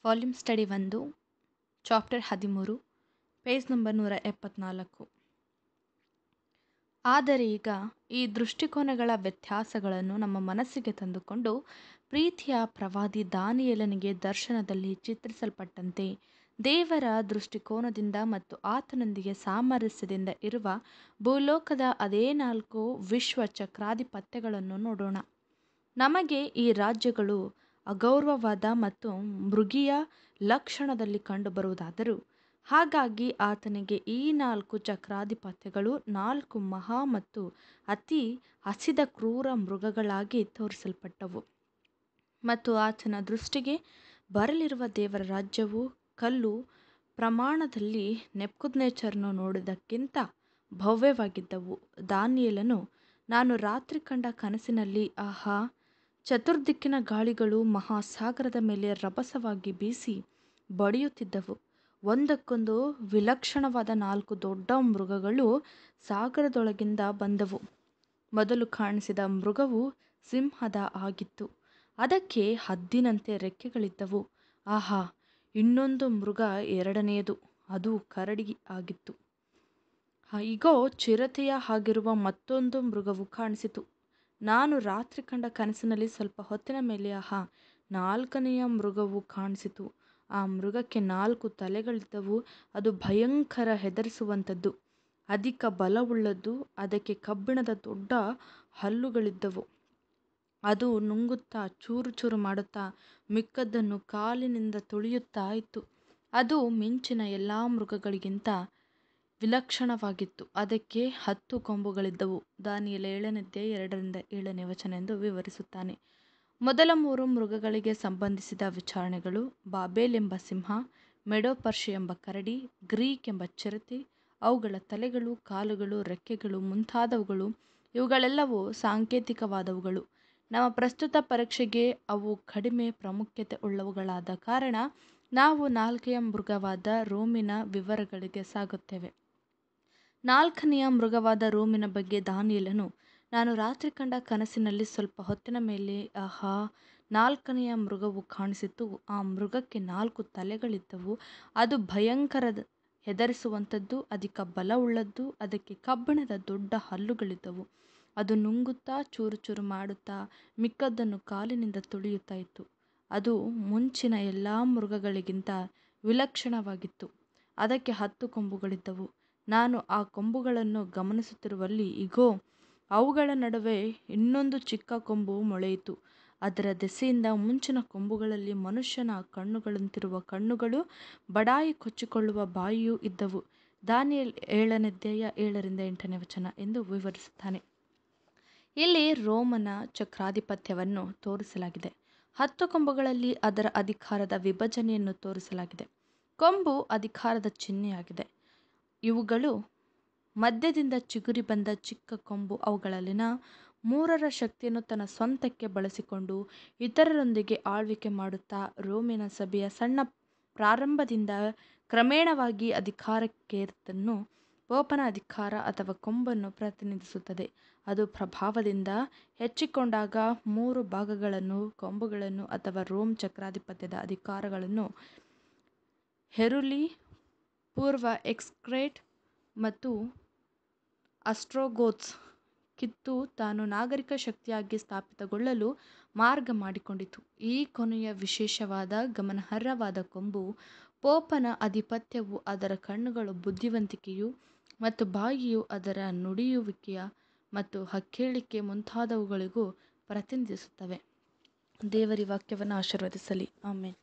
volume study ಒಂದು chapter ಹದಿಮೂರು page number ನೂರ ಎಪ್ಪತ್ನಾಲ್ಕು ಆದರೆ ಈಗ ಈ ದೃಷ್ಟಿಕೋನಗಳ ವ್ಯತ್ಯಾಸಗಳನ್ನು ನಮ್ಮ ಮನಸ್ಸಿಗೆ ತಂದುಕೊಂಡು ಪ್ರೀತಿಯ ಪ್ರವಾದಿ ದಾನಿಯೇಲನಿಗೆ ದರ್ಶನದಲ್ಲಿ ಚಿತ್ರಿಸಲ್ಪಟ್ಟಂತೆ ದೇವರ ದೃಷ್ಟಿಕೋನದಿಂದ ಮತ್ತು ಆತನೊಂದಿಗೆ ಸಾಮರಸ್ಯದಿಂದ ಇರುವ ಭೂಲೋಕದ ಅದೇ ನಾಲ್ಕು ವಿಶ್ವ ಚಕ್ರಾಧಿಪತ್ಯಗಳನ್ನು ನೋಡೋಣ ನಮಗೆ ಈ ರಾಜ್ಯಗಳು ಅಗೌರವವಾದ ಮತ್ತು ಮೃಗೀಯ ಲಕ್ಷಣದಲ್ಲಿ ಕಂಡುಬರುವುದಾದರೂ ಹಾಗಾಗಿ ಆತನಿಗೆ ಈ ನಾಲ್ಕು ಚಕ್ರಾಧಿಪತ್ಯಗಳು ನಾಲ್ಕು ಮಹಾ ಮತ್ತು ಅತಿ ಹಸಿದ ಕ್ರೂರ ಮೃಗಗಳಾಗಿ ತೋರಿಸಲ್ಪಟ್ಟವು ಮತ್ತು ಆತನ ದೃಷ್ಟಿಗೆ ಬರಲಿರುವ ದೇವರ ರಾಜ್ಯವು ಕಲ್ಲು ಪ್ರಮಾಣದಲ್ಲಿ ನೆಬ್ಕದ್ನೆಚ್ಚರನು ನೋಡಿದ್ದಕ್ಕಿಂತ ಭವ್ಯವಾಗಿದ್ದವು ದಾನಿಯೇಲನು ನಾನು ರಾತ್ರಿ ಕಂಡ ಕನಸಿನಲ್ಲಿ ಆಹಾ ಚತುರ್ದಿಕ್ಕಿನ ಗಾಳಿಗಳು ಮಹಾಸಾಗರದ ಮೇಲೆ ರಭಸವಾಗಿ ಬೀಸಿ ಬಡಿಯುತ್ತಿದ್ದವು ಒಂದಕ್ಕೊಂದು ವಿಲಕ್ಷಣವಾದ ನಾಲ್ಕು ದೊಡ್ಡ ಮೃಗಗಳು ಸಾಗರದೊಳಗಿಂದ ಬಂದವು ಮೊದಲು ಕಾಣಿಸಿದ ಮೃಗವು ಸಿಂಹದ ಆಗಿತ್ತು ಅದಕ್ಕೆ ಹದ್ದಿನಂತೆ ರೆಕ್ಕೆಗಳಿದ್ದವು ಆಹಾ ಇನ್ನೊಂದು ಮೃಗ ಎರಡನೆಯದು ಅದು ಕರಡಿ ಆಗಿತ್ತು ಇಗೋ ಚಿರತೆಯ ಹಾಗಿರುವ ಮತ್ತೊಂದು ಮೃಗವು ಕಾಣಿಸಿತು ನಾನು ರಾತ್ರಿ ಕಂಡ ಕನಸಿನಲ್ಲಿ ಸ್ವಲ್ಪ ಹೊತ್ತಿನ ಮೇಲೆ ಆಹಾ ನಾಲ್ಕನೆಯ ಮೃಗವು ಕಾಣಿಸಿತು ಆ ಮೃಗಕ್ಕೆ ನಾಲ್ಕು ತಲೆಗಳಿದ್ದವು ಅದು ಭಯಂಕರ ಹೆದರಿಸುವಂಥದ್ದು ಅಧಿಕ ಬಲವುಳ್ಳದ್ದು ಅದಕ್ಕೆ ಕಬ್ಬಿಣದ ದೊಡ್ಡ ಹಲ್ಲುಗಳಿದ್ದವು ಅದು ನುಂಗುತ್ತಾ ಚೂರು ಚೂರು ಮಾಡುತ್ತಾ ಮಿಕ್ಕದ್ದನ್ನು ಕಾಲಿನಿಂದ ತುಳಿಯುತ್ತಾ ಇತ್ತು ಅದು ಮಿಂಚಿನ ಎಲ್ಲ ಮೃಗಗಳಿಗಿಂತ ವಿಲಕ್ಷಣವಾಗಿತ್ತು ಅದಕ್ಕೆ ಹತ್ತು ಕೊಂಬುಗಳಿದ್ದವು ದಾನಿಯೇಲ ಏಳನೇದ್ದೇ ಎರಡರಿಂದ ಏಳನೇ ವಚನ ಎಂದು ವಿವರಿಸುತ್ತಾನೆ ಮೊದಲ ಮೂರು ಮೃಗಗಳಿಗೆ ಸಂಬಂಧಿಸಿದ ವಿಚಾರಣೆಗಳು ಬಾಬೇಲ್ ಎಂಬ ಸಿಂಹ ಮೆಡೋಪರ್ಷಿ ಎಂಬ ಕರಡಿ ಗ್ರೀಕ್ ಎಂಬ ಚಿರತೆ ಅವುಗಳ ತಲೆಗಳು ಕಾಲುಗಳು ರೆಕ್ಕೆಗಳು ಮುಂತಾದವುಗಳು ಇವುಗಳೆಲ್ಲವೂ ಸಾಂಕೇತಿಕವಾದವುಗಳು ನಮ್ಮ ಪ್ರಸ್ತುತ ಪರೀಕ್ಷೆಗೆ ಅವು ಕಡಿಮೆ ಪ್ರಾಮುಖ್ಯತೆ ಉಳ್ಳವುಗಳಾದ ಕಾರಣ ನಾವು ನಾಲ್ಕೆಯ ಮೃಗವಾದ ರೋಮಿನ ವಿವರಗಳಿಗೆ ಸಾಗುತ್ತೇವೆ ನಾಲ್ಕನೆಯ ಮೃಗವಾದ ರೋಮಿನ ಬಗ್ಗೆ ದಾನಿಯೇಲನು ನಾನು ರಾತ್ರಿ ಕಂಡ ಕನಸಿನಲ್ಲಿ ಸ್ವಲ್ಪ ಹೊತ್ತಿನ ಮೇಲೆ ಆಹಾ ನಾಲ್ಕನೆಯ ಮೃಗವು ಕಾಣಿಸಿತು ಆ ಮೃಗಕ್ಕೆ ನಾಲ್ಕು ತಲೆಗಳಿದ್ದವು ಅದು ಭಯಂಕರ ಹೆದರಿಸುವಂಥದ್ದು ಅಧಿಕ ಬಲವುಳ್ಳದ್ದು ಅದಕ್ಕೆ ಕಬ್ಬಿಣದ ದೊಡ್ಡ ಹಲ್ಲುಗಳಿದ್ದವು ಅದು ನುಂಗುತ್ತಾ ಚೂರು ಚೂರು ಮಾಡುತ್ತಾ ಮಿಕ್ಕದ್ದನ್ನು ಕಾಲಿನಿಂದ ತುಳಿಯುತ್ತಾ ಇತ್ತು ಅದು ಮುಂಚಿನ ಎಲ್ಲ ಮೃಗಗಳಿಗಿಂತ ವಿಲಕ್ಷಣವಾಗಿತ್ತು ಅದಕ್ಕೆ ಹತ್ತು ಕೊಂಬುಗಳಿದ್ದವು ನಾನು ಆ ಕೊಂಬುಗಳನ್ನು ಗಮನಿಸುತ್ತಿರುವಲ್ಲಿ ಇಗೋ ಅವುಗಳ ನಡುವೆ ಇನ್ನೊಂದು ಚಿಕ್ಕ ಕೊಂಬು ಮೊಳೆಯಿತು ಅದರ ದೆಸೆಯಿಂದ ಮುಂಚಿನ ಕೊಂಬುಗಳಲ್ಲಿ ಮನುಷ್ಯನ ಕಣ್ಣುಗಳಂತಿರುವ ಕಣ್ಣುಗಳು ಬಡಾಯಿ ಕೊಚ್ಚಿಕೊಳ್ಳುವ ಬಾಯಿಯೂ ಇದ್ದವು ದಾನಿಯೇಲ್ ಏಳನೇದ್ಯಾಯ ಏಳರಿಂದ ಎಂಟನೇ ವಚನ ಎಂದು ವಿವರಿಸುತ್ತಾನೆ ಇಲ್ಲಿ ರೋಮನ ಚಕ್ರಾಧಿಪತ್ಯವನ್ನು ತೋರಿಸಲಾಗಿದೆ ಹತ್ತು ಕೊಂಬುಗಳಲ್ಲಿ ಅದರ ಅಧಿಕಾರದ ವಿಭಜನೆಯನ್ನು ತೋರಿಸಲಾಗಿದೆ ಕೊಂಬು ಅಧಿಕಾರದ ಚಿಹ್ನೆಯಾಗಿದೆ ಇವುಗಳು ಮಧ್ಯದಿಂದ ಚಿಗುರಿ ಬಂದ ಚಿಕ್ಕ ಕೊಂಬು ಅವುಗಳಲ್ಲಿನ ಮೂರರ ಶಕ್ತಿಯನ್ನು ತನ್ನ ಸ್ವಂತಕ್ಕೆ ಬಳಸಿಕೊಂಡು ಇತರರೊಂದಿಗೆ ಆಳ್ವಿಕೆ ಮಾಡುತ್ತಾ ರೋಮಿನ ಸಭೆಯ ಸಣ್ಣ ಪ್ರಾರಂಭದಿಂದ ಕ್ರಮೇಣವಾಗಿ ಅಧಿಕಾರಕ್ಕೇರಿದ್ದನ್ನು ಪೋಪನ ಅಧಿಕಾರ ಅಥವಾ ಕೊಂಬನ್ನು ಪ್ರತಿನಿಧಿಸುತ್ತದೆ ಅದು ಪ್ರಭಾವದಿಂದ ಹೆಚ್ಚಿಕೊಂಡಾಗ ಮೂರು ಭಾಗಗಳನ್ನು ಕೊಂಬುಗಳನ್ನು ಅಥವಾ ರೋಮ್ ಚಕ್ರಾಧಿಪತ್ಯದ ಅಧಿಕಾರಗಳನ್ನು ಹೆರುಲಿ ಪೂರ್ವ ಎಕ್ಸ್ಕ್ರೇಟ್ ಮತ್ತು ಅಸ್ಟ್ರೋಗೋತ್ಸ್ ಕಿತ್ತು ತಾನು ನಾಗರಿಕ ಶಕ್ತಿಯಾಗಿ ಸ್ಥಾಪಿತಗೊಳ್ಳಲು ಮಾರ್ಗ ಮಾಡಿಕೊಂಡಿತು ಈ ಕೊನೆಯ ವಿಶೇಷವಾದ ಗಮನಾರ್ಹವಾದ ಕೊಂಬು ಪೋಪನ ಆಧಿಪತ್ಯವು ಅದರ ಕಣ್ಣುಗಳು ಬುದ್ಧಿವಂತಿಕೆಯು ಮತ್ತು ಬಾಯಿಯು ಅದರ ನುಡಿಯುವಿಕೆಯ ಮತ್ತು ಹಕ್ಕೇಳಿಕೆ ಮುಂತಾದವುಗಳಿಗೂ ಪ್ರತಿನಿಧಿಸುತ್ತವೆ ದೇವರಿ ವಾಕ್ಯವನ್ನು ಆಶೀರ್ವದಿಸಲಿ ಆಮೇಲೆ